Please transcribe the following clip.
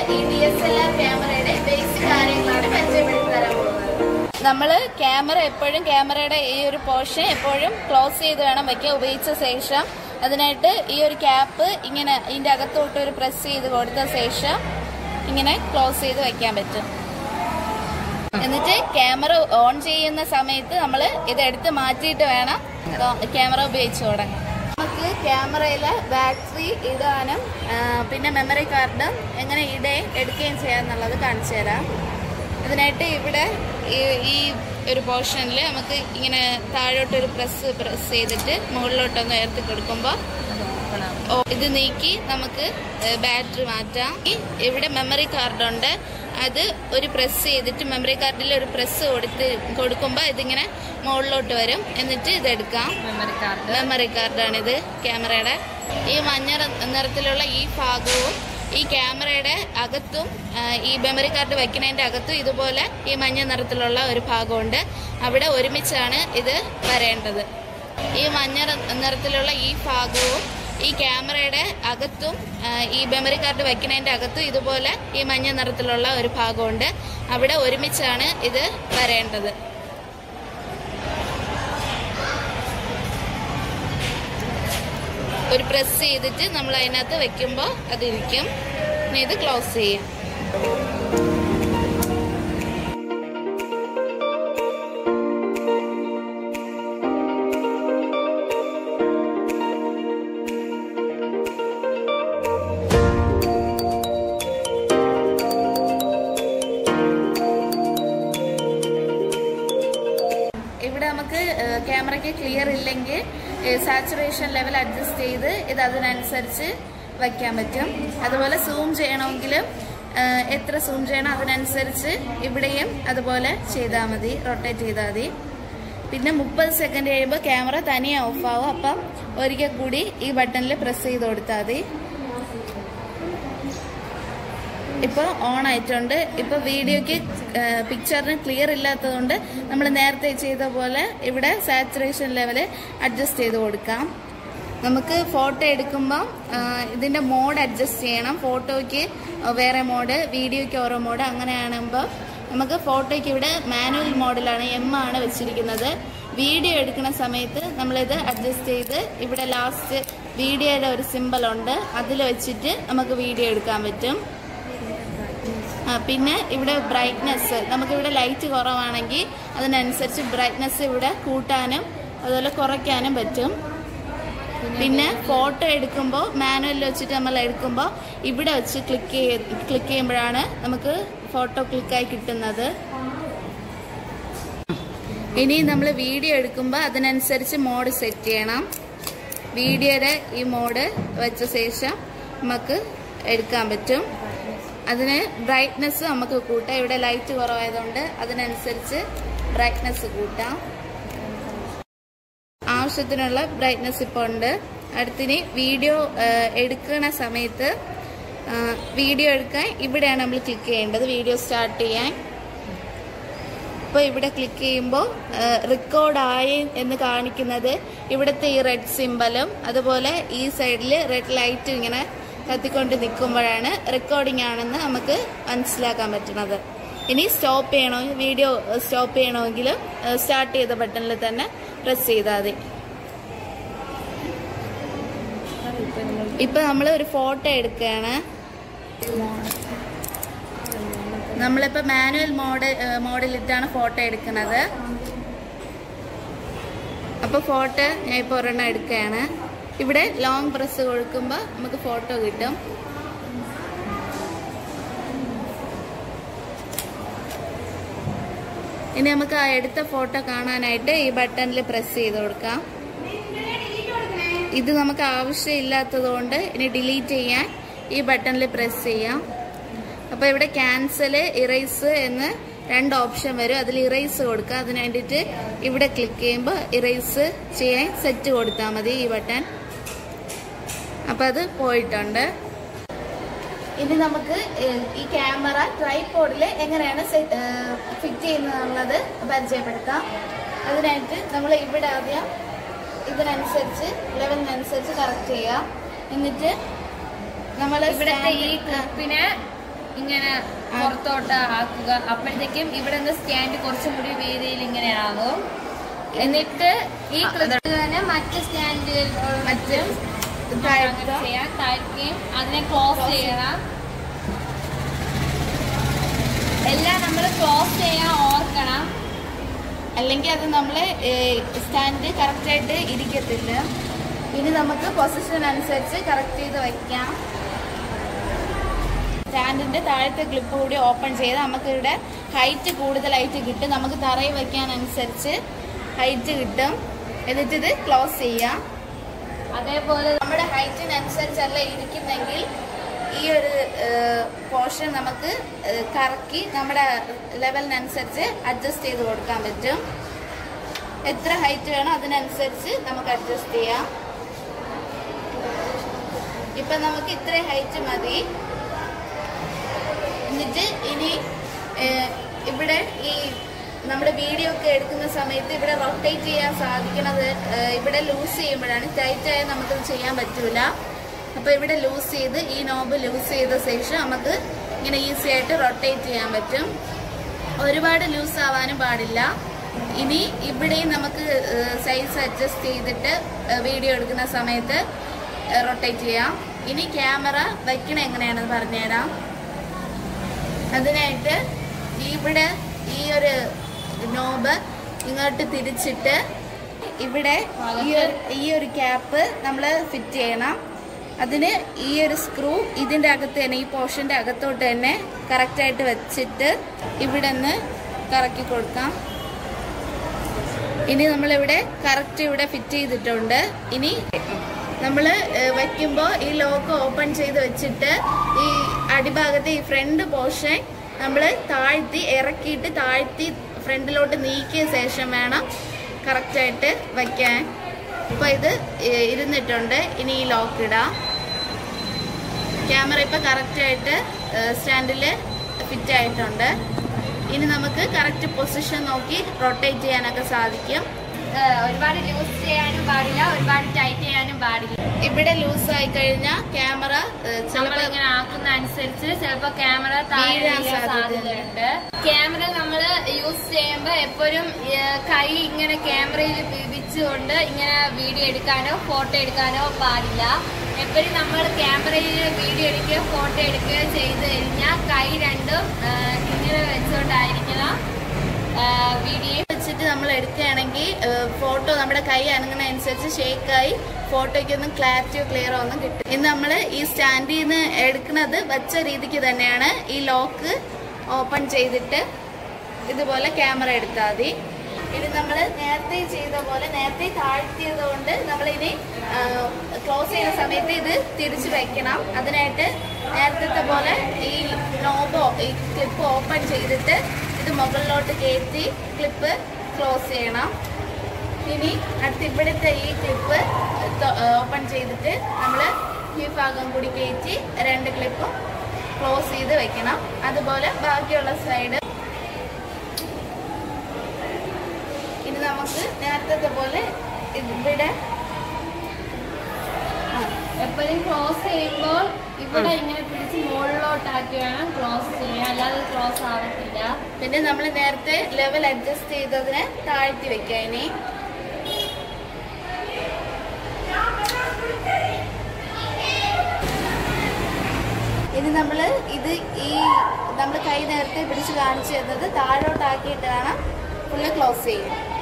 ഈ D S L R ക്യാമറയുടെ basic കാര്യങ്ങളാണ് പരിചയപ്പെടുത്തി തരാൻ പോകുന്നത് നമ്മൾ ക്യാമറ എപ്പോഴും ക്യാമറയുടെ ഈ ഒരു പോർഷൻ എപ്പോഴും ക്ലോസ് ചെയ്ത് വേണം വെക്കാൻ ഉപയോഗിച്ച ശേഷം അതിനായിട്ട് ഈ ഒരു ക്യാപ്പ് ഇങ്ങനെ ഇതിന്റെ അകത്തോട്ട് ഒരു പ്രസ് ചെയ്ത് കൊടുത്ത ശേഷം ഇങ്ങനെ ക്ലോസ് ചെയ്ത് വെക്കാൻ പറ്റും എന്നിട്ട് ക്യാമറ ഓൺ ചെയ്യുന്ന സമയത്ത് നമ്മൾ ഇത് എടുത്ത് മാറ്റിയിട്ട് വേണം ക്യാമറ ഉപയോഗിച്ച് തുടങ്ങാൻ നമുക്ക് ക്യാമറയിലെ ബാറ്ററി ഇടാനും ആ, പിന്നെ മെമ്മറി കാർഡും എങ്ങനെ ഇടുകയും എടുക്കുകയും ചെയ്യാന്നുള്ളത് കാണിച്ചു തരാം ഇതിനായിട്ട് ഇവിടെ ഈ- ഈ ഒരു പോർഷനിൽ നമുക്ക് ഇങ്ങനെ താഴോട്ട് ഒരു പ്രസ് പ്രസ് ചെയ്തിട്ട് മുകളിലോട്ടൊന്ന് ഉയർത്തി കൊടുക്കുമ്പോൾ ഓ, ഇത് നീക്കി നമുക്ക് ബാറ്ററി മാറ്റാം ഈ ഇവിടെ മെമ്മറി കാർഡുണ്ട് അത് ഒരു പ്രസ് ചെയ്തിട്ട് മെമ്മറി കാർഡിൽ ഒരു പ്രസ് കൊടുത്ത് കൊടുക്കുമ്പോൾ ഇതിങ്ങനെ മുകളിലോട്ട് വരും എന്നിട്ട് ഇത് എടുക്കാം മെമ്മറി കാർഡ് മെമ്മറി കാർഡാണിത് ക്യാമറയുടെ ഈ മഞ്ഞ നി- നിറത്തിലുള്ള ഈ ഭാഗവും ഈ ക്യാമറയുടെ അകത്തും ആ, ഈ മെമ്മറി കാർഡ് വെക്കുന്നതിന്റെ അകത്തും ഇതുപോലെ ഈ മഞ്ഞ നിറത്തിലുള്ള ഒരു ഭാഗമുണ്ട് അവിടെ ഒരുമിച്ചാണ് ഇത് വരേണ്ടത് ഈ മഞ്ഞ നി- നിറത്തിലുള്ള ഈ ഭാഗവും ഈ ക്യാമറയുടെ അകത്തും ആ, ഈ മെമ്മറി കാർഡ് വെക്കുന്നതിന്റെ അകത്തും ഇതുപോലെ ഈ മഞ്ഞ നിറത്തിലുള്ള ഒരു ഭാഗമുണ്ട് അവിടെ ഒരുമിച്ചാണ് ഇത് വരേണ്ടത് ഒരു പ്രസ് ചെയ്തിട്ട് നമ്മൾ അതിനകത്ത് വെക്കുമ്പോൾ അതിരിക്കും ഇനി ഇത് ക്ലോസ് ചെയ്യാം ഇവിടെ നമുക്ക് ക്യാമറയ്ക്ക് ക്ലിയർ ഇല്ലെങ്കിൽ സാച്ചുറേഷൻ ലെവൽ അഡ്ജസ്റ്റ് ചെയ്ത് ഇത് അതിനനുസരിച്ച് വയ്ക്കാൻ പറ്റും അതുപോലെ സൂം ചെയ്യണമെങ്കിലും ഏഹ്, എത്ര സൂം ചെയ്യണം അതിനനുസരിച്ച് ഇവിടെയും അതുപോലെ ചെയ്താൽ മതി റൊട്ടേറ്റ് ചെയ്താൽ മതി പിന്നെ മുപ്പത് സെക്കൻഡ് കഴിയുമ്പോൾ ക്യാമറ തനിയെ ഓഫ് ആവും അപ്പം ഒരിക്കൽ കൂടി ഈ ബട്ടണിൽ പ്രസ് ചെയ്ത് കൊടുത്താൽ മതി ഇപ്പോൾ ഓൺ ആയിട്ടുണ്ട് ഇപ്പോൾ വീഡിയോക്ക് പിക്ചറിന് ക്ലിയർ ഇല്ലാത്തതുകൊണ്ട് നമ്മൾ നേരത്തെ ചെയ്ത പോലെ ഇവിടെ സാച്ചുറേഷൻ ലെവൽ അഡ്ജസ്റ്റ് ചെയ്ത് കൊടുക്കാം നമുക്ക് ഫോട്ടോ എടുക്കുമ്പോൾ ഇതിൻ്റെ മോഡ് അഡ്ജസ്റ്റ് ചെയ്യണം ഫോട്ടോയ്ക്ക് വേറെ മോഡ് വീഡിയോയ്ക്ക് ഓരോ മോഡ് അങ്ങനെയാകുമ്പോൾ നമുക്ക് ഫോട്ടോയ്ക്ക് ഇവിടെ മാനുവൽ മോഡിലാണ് എം ആണ് വെച്ചിരിക്കുന്നത് വീഡിയോ എടുക്കുന്ന സമയത്ത് നമ്മളിത് അഡ്ജസ്റ്റ് ചെയ്ത് ഇവിടെ ലാസ്റ്റ് വീഡിയോയുടെ ഒരു സിമ്പൽ ഉണ്ട് അതിൽ വെച്ചിട്ട് നമുക്ക് വീഡിയോ എടുക്കാൻ പറ്റും ആ, പിന്നെ ഇവിടെ ബ്രൈറ്റ്നെസ് നമുക്കിവിടെ ലൈറ്റ് കുറവാണെങ്കിൽ അതിനനുസരിച്ച് ബ്രൈറ്റ്നെസ് ഇവിടെ കൂട്ടാനും അതുപോലെ കുറയ്ക്കാനും പറ്റും പിന്നെ ഫോട്ടോ എടുക്കുമ്പോൾ മാനുവലിൽ വെച്ചിട്ട് നമ്മൾ എടുക്കുമ്പോൾ ഇവിടെ വെച്ച് ക്ലിക്ക് ചെയ്യ ക്ലിക്ക് ചെയ്യുമ്പോഴാണ് നമുക്ക് ഫോട്ടോ ക്ലിക്കായി കിട്ടുന്നത് ഇനി നമ്മൾ വീഡിയോ എടുക്കുമ്പോൾ അതിനനുസരിച്ച് മോഡ് സെറ്റ് ചെയ്യണം വീഡിയോയുടെ ഈ മോഡ് വെച്ച ശേഷം നമുക്ക് എടുക്കാൻ പറ്റും അതിന് ബ്രൈറ്റ്നെസ് നമുക്ക് കൂട്ടാം ഇവിടെ ലൈറ്റ് കുറവായതുകൊണ്ട് അതിനനുസരിച്ച് ബ്രൈറ്റ്നെസ് കൂട്ടാം ആവശ്യത്തിനുള്ള ബ്രൈറ്റ്നെസ് ഇപ്പോൾ ഉണ്ട് അടുത്തിനി വീഡിയോ എടുക്കുന്ന സമയത്ത് ആ, വീഡിയോ എടുക്കാൻ ഇവിടെയാണ് നമ്മൾ ക്ലിക്ക് ചെയ്യേണ്ടത് വീഡിയോ സ്റ്റാർട്ട് ചെയ്യാൻ ഇപ്പോൾ ഇവിടെ ക്ലിക്ക് ചെയ്യുമ്പോൾ റെക്കോർഡായി എന്ന് കാണിക്കുന്നത് ഇവിടുത്തെ ഈ റെഡ് സിമ്പലും അതുപോലെ ഈ സൈഡിൽ റെഡ് ലൈറ്റ് ഇങ്ങനെ കത്തിക്കൊണ്ട് നിൽക്കുമ്പോഴാണ് റെക്കോർഡിംഗ് ആണെന്ന് നമുക്ക് മനസ്സിലാക്കാൻ പറ്റുന്നത് ഇനി സ്റ്റോപ്പ് ചെയ്യണോ വീഡിയോ സ്റ്റോപ്പ് ചെയ്യണമെങ്കിൽ സ്റ്റാർട്ട് ചെയ്ത ബട്ടണിൽ തന്നെ പ്രസ് ചെയ്താൽ മതി ഇപ്പൊ നമ്മൾ ഒരു ഫോട്ടോ എടുക്കുകയാണ് നമ്മളിപ്പോ മാനുവൽ മോഡ് മോഡിലിട്ടാണ് ഫോട്ടോ എടുക്കുന്നത് അപ്പൊ ഫോട്ടോ ഞാൻ ഇപ്പോൾ ഒരെണ്ണം എടുക്കുകയാണ് ഇവിടെ ലോങ് പ്രസ് കൊടുക്കുമ്പോൾ നമുക്ക് ഫോട്ടോ കിട്ടും ഇനി നമുക്ക് ആ എടുത്ത ഫോട്ടോ കാണാനായിട്ട് ഈ ബട്ടണിൽ പ്രസ് ചെയ്ത് കൊടുക്കാം ഇത് നമുക്ക് ആവശ്യമില്ലാത്തതുകൊണ്ട് ഇനി ഡിലീറ്റ് ചെയ്യാൻ ഈ ബട്ടണിൽ പ്രസ് ചെയ്യാം അപ്പോൾ ഇവിടെ ക്യാൻസൽ ഇറേസ് എന്ന് രണ്ട് ഓപ്ഷൻ വരും അതിൽ ഇറേസ് കൊടുക്കുക അതിന് വേണ്ടിയിട്ട് ഇവിടെ ക്ലിക്ക് ചെയ്യുമ്പോൾ ഇറേസ് ചെയ്യാൻ സെറ്റ് കൊടുത്താൽ മതി ഈ ബട്ടൺ അപ്പം അത് പോയിട്ടുണ്ട് ഇനി നമുക്ക് ഏഹ്, ഈ ക്യാമറ ട്രൈപോഡിൽ എങ്ങനെയാണ് ഫിറ്റ് ചെയ്യുന്നതെന്നുള്ളത് പരിചയപ്പെടുത്താം അതിനായിട്ട് നമ്മൾ ഇവിടെ ആദ്യം ഇതിനനുസരിച്ച് ലെവലിനനുസരിച്ച് കറക്റ്റ് ചെയ്യാം എന്നിട്ട് നമ്മൾ ഇവിടുത്തെ ഈ ക്ലിപ്പിനെ ഇങ്ങനെ പുറത്തോട്ട് ആക്കുക അപ്പോഴത്തേക്കും ഇവിടെ നിന്ന് സ്റ്റാൻഡ് കുറച്ചും കൂടി വീതിയിൽ ഇങ്ങനെ ആകും എന്നിട്ട് ഈ ക്ലിപ്പ് തന്നെ മറ്റ് സ്റ്റാൻഡുകൾ മറ്റ് അങ്ങനെ താഴത്തെ ചെയ്യാം താഴ്ക്കുകയും അതിനെ ക്ലോസ് ചെയ്യണം എല്ലാം നമ്മൾ ക്ലോസ് ചെയ്യാൻ ഓർക്കണം അല്ലെങ്കിൽ അത് നമ്മൾ സ്റ്റാൻഡ് കറക്റ്റായിട്ട് ഇരിക്കത്തില്ല ഇനി നമുക്ക് പൊസിഷൻ അനുസരിച്ച് കറക്റ്റ് ചെയ്ത് വയ്ക്കാം സ്റ്റാൻഡിന്റെ താഴത്തെ ക്ലിപ്പ് കൂടി ഓപ്പൺ ചെയ്ത് നമുക്ക് ഇവിടെ ഹൈറ്റ് കൂടുതലായിട്ട് കിട്ടും നമുക്ക് തറയിൽ വയ്ക്കാൻ അനുസരിച്ച് ഹൈറ്റ് കിട്ടും എന്നിട്ട് ഇത് ക്ലോസ് ചെയ്യാം അതേപോലെ നമ്മുടെ ഹൈറ്റിനനുസരിച്ചല്ല ഇരിക്കുന്നെങ്കിൽ ഈ ഒരു പോർഷൻ നമുക്ക് ഏഹ്, കറക്കി നമ്മുടെ ലെവലിനനുസരിച്ച് അഡ്ജസ്റ്റ് ചെയ്ത് കൊടുക്കാൻ പറ്റും എത്ര ഹൈറ്റ് വേണോ അതിനനുസരിച്ച് നമുക്ക് അഡ്ജസ്റ്റ് ചെയ്യാം ഇപ്പൊ നമുക്ക് ഇത്ര ഹൈറ്റ് മതി എന്നിട്ട് ഇനി ഏഹ്, ഇവിടെ ഈ നമ്മുടെ വീഡിയോ ഒക്കെ എടുക്കുന്ന സമയത്ത് ഇവിടെ റൊട്ടേറ്റ് ചെയ്യാൻ സാധിക്കണത് ഏഹ്, ഇവിടെ ലൂസ് ചെയ്യുമ്പോഴാണ് ടൈറ്റ് ആയി നമുക്കത് ചെയ്യാൻ പറ്റൂല അപ്പൊ ഇവിടെ ലൂസ് ചെയ്ത് ഈ നോബ് ലൂസ് ചെയ്ത ശേഷം നമുക്ക് ഇങ്ങനെ ഈസി ആയിട്ട് റൊട്ടേറ്റ് ചെയ്യാൻ പറ്റും ഒരുപാട് ലൂസ് ആവാനും പാടില്ല ഇനി ഇവിടെയും നമുക്ക് സൈസ് അഡ്ജസ്റ്റ് ചെയ്തിട്ട് വീഡിയോ എടുക്കുന്ന സമയത്ത് റൊട്ടേറ്റ് ചെയ്യാം ഇനി ക്യാമറ വയ്ക്കണ എങ്ങനെയാണെന്ന് പറഞ്ഞുതരാം അതിനായിട്ട് ഇവിടെ ഈ ഒരു നോബ് ഇങ്ങോട്ട് തിരിച്ചിട്ട് ഇവിടെ ഈ ഒരു ഈ ഒരു ക്യാപ്പ് നമ്മൾ ഫിറ്റ് ചെയ്യണം അതിന് ഈ ഒരു സ്ക്രൂ ഇതിൻ്റെ അകത്ത് തന്നെ ഈ പോർഷൻ്റെ അകത്തോട്ട് തന്നെ കറക്റ്റായിട്ട് വെച്ചിട്ട് ഇവിടെ നിന്ന് കറക്കി കൊടുക്കാം ഇനി നമ്മളിവിടെ കറക്റ്റ് ഇവിടെ ഫിറ്റ് ചെയ്തിട്ടുണ്ട് ഇനി നമ്മൾ വയ്ക്കുമ്പോൾ ഈ ലോക്ക് ഓപ്പൺ ചെയ്ത് വെച്ചിട്ട് ഈ അടിഭാഗത്തെ ഈ ഫ്രണ്ട് പോർഷൻ നമ്മൾ താഴ്ത്തി ഇറക്കിയിട്ട് താഴ്ത്തി ഫ്രണ്ടിലോട്ട് നീക്കിയ ശേഷം വേണം കറക്റ്റായിട്ട് വയ്ക്കാൻ ഇപ്പോൾ ഇത് ഏഹ്, ഇരുന്നിട്ടുണ്ട് ഇനി ഈ ലോക്ക് ഇടാം ക്യാമറ ഇപ്പോൾ കറക്റ്റായിട്ട് സ്റ്റാൻഡിൽ ഫിറ്റ് ആയിട്ടുണ്ട് ഇനി നമുക്ക് കറക്റ്റ് പൊസിഷൻ നോക്കി റൊട്ടേറ്റ് ചെയ്യാനൊക്കെ സാധിക്കും ഏഹ്, ഒരുപാട് ലൂസ് ചെയ്യാനും പാടില്ല ഒരുപാട് ടൈറ്റ് ചെയ്യാനും പാടില്ല ഇവിടെ ലൂസ് ആയി കഴിഞ്ഞാൽ ക്യാമറ നമ്മൾ ചിലപ്പോൾ ഇങ്ങനെ ആക്കുന്ന അനുസരിച്ച് ചിലപ്പോ ക്യാമറ വീഴാൻ സാധ്യതയുണ്ട് ക്യാമറ നമ്മൾ യൂസ് ചെയ്യുമ്പോൾ എപ്പോഴും ഏഹ്, കൈ ഇങ്ങനെ ക്യാമറയിൽ പിടിച്ചുകൊണ്ട് ഇങ്ങനെ വീഡിയോ എടുക്കാനോ ഫോട്ടോ എടുക്കാനോ പാടില്ല എപ്പോഴും നമ്മൾ ക്യാമറയിൽ വീഡിയോ എടുക്കുകയോ ഫോട്ടോ എടുക്കുകയോ ചെയ്ത് കഴിഞ്ഞാൽ കൈ രണ്ടും ഏഹ്, ഇങ്ങനെ വെച്ചുകൊണ്ടായിരിക്കണം വീഡിയോ വെച്ചിട്ട് നമ്മൾ എടുക്കുകയാണെങ്കിൽ ഫോട്ടോ നമ്മുടെ കൈ അനങ്ങുന്നതനുസരിച്ച് ഷേക്കായി ഫോട്ടോയ്ക്കൊന്നും ക്ലാരിറ്റിയോ ക്ലിയറോ ഒന്നും കിട്ടും ഇന്ന് നമ്മൾ ഈ സ്റ്റാൻഡിൽ നിന്ന് എടുക്കുന്നത് വെച്ച രീതിക്ക് തന്നെയാണ് ഈ ലോക്ക് ഓപ്പൺ ചെയ്തിട്ട് ഇതുപോലെ ക്യാമറ എടുത്താൽ മതി ഇനി നമ്മൾ നേരത്തെ ചെയ്ത പോലെ നേരത്തെ താഴ്ത്തിയത് കൊണ്ട് നമ്മളിനി ക്ലോസ് ചെയ്യുന്ന സമയത്ത് ഇത് തിരിച്ചു വെക്കണം അതിനായിട്ട് നേരത്തെ പോലെ ഈ നോബോ ഈ ക്ലിപ്പ് ഓപ്പൺ ചെയ്തിട്ട് ഇത് മുകളിലോട്ട് കയറ്റി ക്ലിപ്പ് ക്ലോസ് ചെയ്യണം ഇനി അടുത്ത് ഇവിടുത്തെ ഈ ക്ലിപ്പ് ഓപ്പൺ ചെയ്തിട്ട് നമ്മൾ ഈ ഭാഗം കൂടി കയറ്റി രണ്ട് ക്ലിപ്പും ക്ലോസ് ചെയ്ത് വെക്കണം അതുപോലെ ബാക്കിയുള്ള സൈഡ് ഇനി നമുക്ക് നേരത്തെ പോലെ ഇവിടെ എപ്പോഴും ക്ലോസ് ചെയ്യുമ്പോൾ ഇവിടെ ഇങ്ങനെ പിടിച്ച് മുകളിലോട്ടാക്കി വേണം ക്ലോസ് ചെയ്യാൻ അല്ലാതെ ക്ലോസ് ആവത്തില്ല പിന്നെ നമ്മൾ നേരത്തെ ലെവൽ അഡ്ജസ്റ്റ് ചെയ്തതിനെ താഴ്ത്തി വെക്കാം ഇനി ഇനി നമ്മൾ ഇത് ഈ നമ്മൾ കൈ നേരത്തെ പിടിച്ച് കാണിച്ചു തന്നത് താഴോട്ടാക്കിയിട്ട് വേണം ഫുള്ള് ക്ലോസ് ചെയ്യാൻ